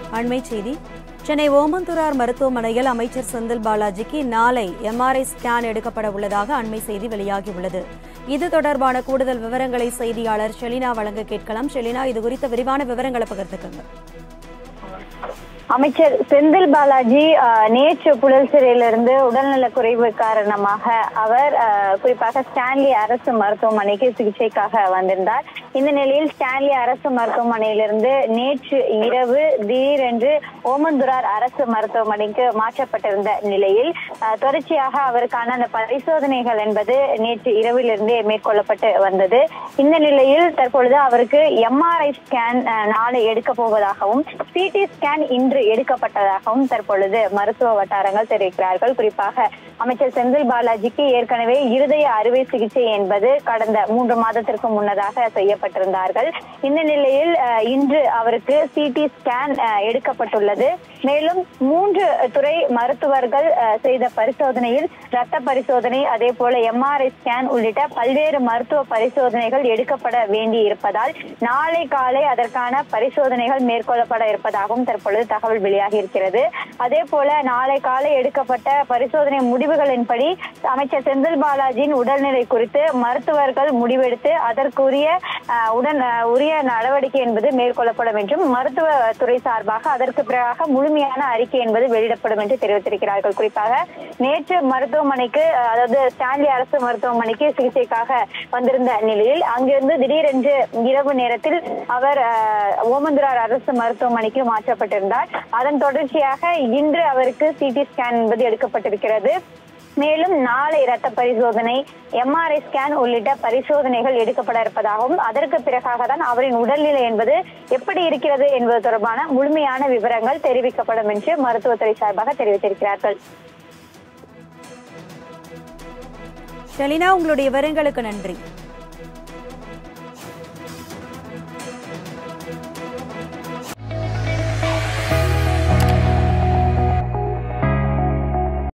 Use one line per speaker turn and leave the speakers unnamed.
அண்மை செய்தி சென்னை ஓமந்தூரார் மருத்துவமனையில் அமைச்சர் செந்தில் பாலாஜிக்கு நாளை எம்ஆர்ஐ ஸ்கேன் எடுக்கப்பட உள்ளதாக அண்மை செய்தி வெளியாகியுள்ளது இது தொடர்பான கூடுதல் விவரங்களை செய்தியாளர் ஷெலினா வழங்க கேட்கலாம் ஷெலினா இது குறித்த விரிவான விவரங்களை பகிர்ந்துக்கங்க
அமைச்சர் செந்தில் பாலாஜி அஹ், நேற்று புழல் சிறையிலிருந்து உடல்நலக் குறைவு காரணமாக அவர் அஹ், குறிப்பாக ஸ்டான்லி அரசு மருத்துவமனைக்கு சிகிச்சைக்காக வந்திருந்தார் இந்த நிலையில் ஸ்டான்லி அரசு மருத்துவமனையிலிருந்து நேற்று இரவு திடீரென்று ஓமந்துரார் அரசு மருத்துவமனைக்கு மாற்றப்பட்டிருந்த நிலையில் அஹ், தொடர்ச்சியாக அவருக்கான அந்த பரிசோதனைகள் என்பது நேற்று இரவிலிருந்தே மேற்கொள்ளப்பட்டு வந்தது இந்த நிலையில் தற்பொழுது அவருக்கு எம்ஆர்ஐ ஸ்கேன் அஹ், நாளை எடுக்க போவதாகவும் சிடி ஸ்கேன் இன்று எடுக்கப்பட்டதாகவும் தற்பொழுது மருத்துவ வட்டாரங்கள் தெரிவிக்கிறார்கள் குறிப்பாக அமைச்சர் செந்தில் பாலாஜிக்கு ஏற்கனவே இருதய அறுவை சிகிச்சை என்பது கடந்த மூன்று மாதத்திற்கு முன்னதாக செய்யப்பட்டிருந்தார்கள் இந்த நிலையில் அஹ், இன்று அவருக்கு சிடி ஸ்கேன் அஹ், எடுக்கப்பட்டுள்ளது மேலும் மூன்று துறை மருத்துவர்கள் அஹ், செய்த பரிசோதனையில் ரத்த பரிசோதனை அதே போல எம்ஆர்ஐ ஸ்கேன் உள்ளிட்ட பல்வேறு மருத்துவ பரிசோதனைகள் எடுக்கப்பட வேண்டி இருப்பதால் நாளை காலை அதற்கான பரிசோதனைகள் மேற்கொள்ளப்பட இருப்பதாகவும் தற்பொழுது தகவல் வெளியாகி இருக்கிறது அதே போல நாளை காலை எடுக்கப்பட்ட பரிசோதனை முடிவுகளின்படி அமைச்சர் செந்தில் பாலாஜியின் உடல்நிலை குறித்து மருத்துவர்கள் முடிவெடுத்து அதற்குரிய அஹ், உடன் அஹ், உரிய நடவடிக்கை என்பது மேற்கொள்ளப்படும் என்றும் மருத்துவ துறை சார்பாக அதற்கு பிறகாக முழுமையான அறிக்கை என்பது வெளியிடப்படும் என்று தெரிவித்திருக்கிறார்கள் குறிப்பாக நேற்று மருத்துவமனைக்கு அஹ், அதாவது ஸ்டான்லி அரசு மருத்துவமனைக்கு சிகிச்சைக்காக வந்திருந்த நிலையில் அங்கிருந்து திடீரென்று இரவு நேரத்தில் அவர் அஹ், ஓமந்துரார் அரசு மருத்துவமனைக்கு மாற்றப்பட்டிருந்தார் அதன் தொடர்ச்சியாக இன்று அவருக்கு சிடி ஸ்கேன் என்பது எடுக்கப்பட்டிருக்கிறது மேலும் நாளை இரத்த பரிசோதனை எம்ஆர்ஐ ஸ்கேன் உள்ளிட்ட பரிசோதனைகள் எடுக்கப்பட இருப்பதாகவும் அதற்கு பிறகாக தான் அவரின் உடல்நிலை என்பது எப்படி இருக்கிறது என்பது தொடர்பான முழுமையான விவரங்கள் தெரிவிக்கப்படும் என்று மருத்துவத்துறை சார்பாக தெரிவித்திருக்கிறார்கள்
ஷெலினா உங்களுடைய விவரங்களுக்கு நன்றி